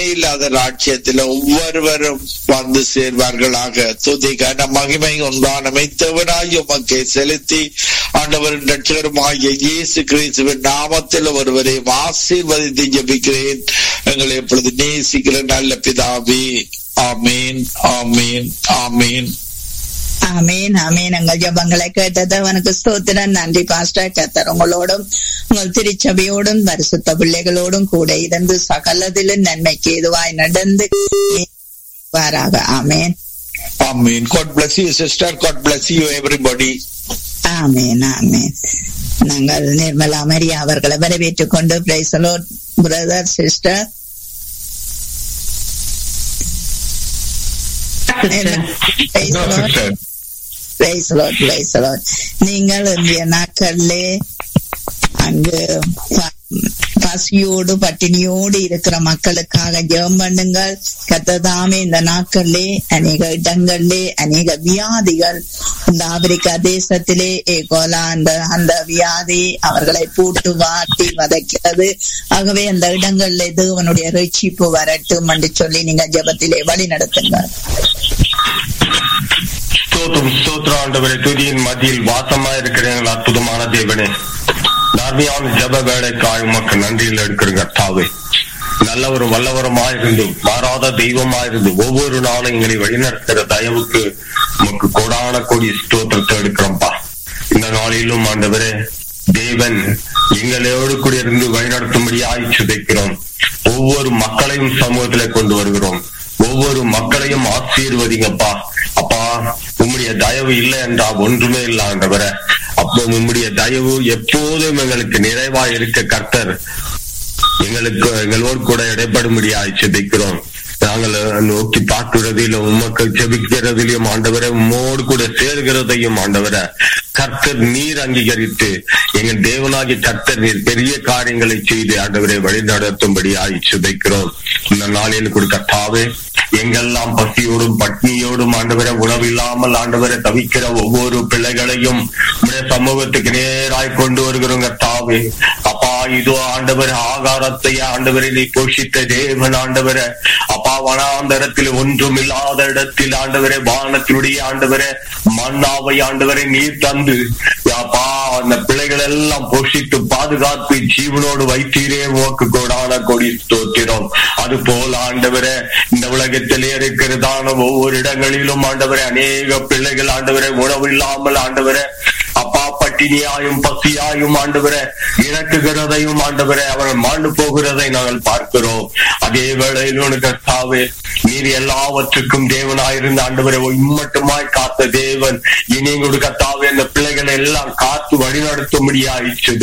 இல்லாத ராட்சியத்தில் ஒவ்வொருவரும் வந்து சேர்வார்களாக துதி கன மகிமை உண்டான மெய்த்தவனாய் உமக்கை செலுத்தி ஆண்டவரின் ரட்சகருமாகிய இயேசு கிறிஸ்துவின் நாமத்தில் ஒருவரையும் ஆசீர்வதித்து ஜபிக்கிறேன் எங்களை எப்பொழுது நேசிக்கிற நல்ல பிதாவே ஆமீன் ஆமீன் ஆமீன் ஆமீன் ஆமீன் எங்கள் ஜபங்களை கேட்டது அவனுக்கு ஸ்தோத்திரம் நன்றி பாஸ்டர் கத்தர் உங்களோடும் உங்கள் திருச்சபையோடும் பரிசுத்த பிள்ளைகளோடும் கூட இருந்து சகலதிலும் நன்மைக்கு எதுவாய் நடந்து வாராக ஆமேன் ஆமீன் God bless you sister God bless you everybody ஆமேன் ஆமேன் நாங்கள் நிர்மலா மரியா அவர்களை வரவேற்றுக் கொண்டு பிரைசலோ பிரதர் சிஸ்டர் நீங்கள் இந்திய நாட்களிலே அங்கு பசியோடு பட்டினியோடு இருக்கிற மக்களுக்காக ஜெபம் பண்ணுங்கள் கத்ததாமே இந்த நாட்களிலே அநேக இடங்களிலே அநேக வியாதிகள் இந்த ஆப்பிரிக்கா தேசத்திலே ஏகோலா அந்த அந்த வியாதி அவர்களை பூட்டு வாட்டி வதைக்கிறது ஆகவே அந்த இடங்களிலே தேவனுடைய ரட்சிப்பு வரட்டும் என்று சொல்லி நீங்க ஜபத்திலே வழி நடத்துங்க ஸ்தோத்திரம் ஸ்தோத்திர ஆண்டவரே துதியின் மத்தியில் வாசமா இருக்கிற எங்கள் அற்புதமான தேவனே தார்மியான ஜப வேலைக்காய் உமக்கு நன்றியில் எடுக்கிறங்க தாவே நல்லவரும் வல்லவருமாயிருந்து மாறாத தெய்வமாயிருந்து ஒவ்வொரு நாளும் எங்களை வழிநடத்துகிற தயவுக்கு உமக்கு கோடான கோடி ஸ்தோத்திரத்தை எடுக்கிறோம்ப்பா இந்த நாளிலும் ஆண்டவரே தேவன் எங்களோடு கூட இருந்து வழிநடத்தும்படி ஆய்ச்சி வைக்கிறோம் ஒவ்வொரு மக்களையும் சமூகத்திலே கொண்டு வருகிறோம் ஒவ்வொரு மக்களையும் ஆசீர்வதிங்கப்பா அப்பா உம்முடைய தயவு இல்லை என்றால் ஒன்றுமே இல்லை ஆண்டவர அப்போ உம்முடைய தயவு எப்போதும் எங்களுக்கு நிறைவா இருக்க கர்த்தர் எங்களுக்கு எங்களோடு கூட இடைப்படும்படியாய் செபிக்கிறோம் நாங்கள் நோக்கி பார்க்கிறதிலும் உமக்கு ஜெபிக்கிறதிலும் ஆண்டவரை உம்மோடு கூட சேர்கிறதையும் ஆண்டவரை கர்த்தர் நீர் அங்கீகரித்து எங்கள் தேவனாகி கர்த்தர் நீர் பெரிய காரியங்களை செய்து ஆண்டவரை வழி நடத்தும்படி சுதைக்கிறோம் இந்த நாளில் கொடுக்கத்தாவே எங்கெல்லாம் பசியோடும் பட்னியோடும் ஆண்டவரை உணவு இல்லாமல் ஆண்டவரை தவிக்கிற ஒவ்வொரு பிள்ளைகளையும் உடைய சமூகத்துக்கு நேராய் கொண்டு வருகிறோங்க தாவே அப்பா இதோ ஆண்டவர் ஆகாரத்தை ஆண்டவரை நீ போஷித்த தேவன் ஆண்டவரை அப்பா வனாந்தரத்தில் ஒன்றும் இல்லாத இடத்தில் ஆண்டவரே வானத்தினுடைய ஆண்டவரே மண்ணாவை ஆண்டவரை நீர் தந்து அப்பா அந்த பிள்ளைகள் எல்லாம் போஷித்து பாதுகாத்து ஜீவனோடு வைத்தீரே உனக்கு கோடான கொடி ஸ்தோத்திரம் அது போல ஆண்டவரே இந்த உலகத்திலே இருக்கிறதான ஒவ்வொரு இடங்களிலும் ஆண்டவரே அநேக பிள்ளைகள் ஆண்டவரே உணவு இல்லாமல் ஆண்டவரே அப்பா பட்டினியாயும் பசியாயும் ஆண்டவரே இறக்குகிறதையும் ஆண்டவரே அவர்கள் மாண்டு போகிறதை நாங்கள் பார்க்கிறோம் அதே வேளையில் உனக்கு தாவே நீர் எல்லாவற்றுக்கும் தேவனாயிருந்த ஆண்டவரை இம்மட்டுமாய் காத்த தேவன் இனி கொடுக்க தாவே அந்த பிள்ளைகளை எல்லாம் காத்து வழிநடத்தும்படியாயிற்று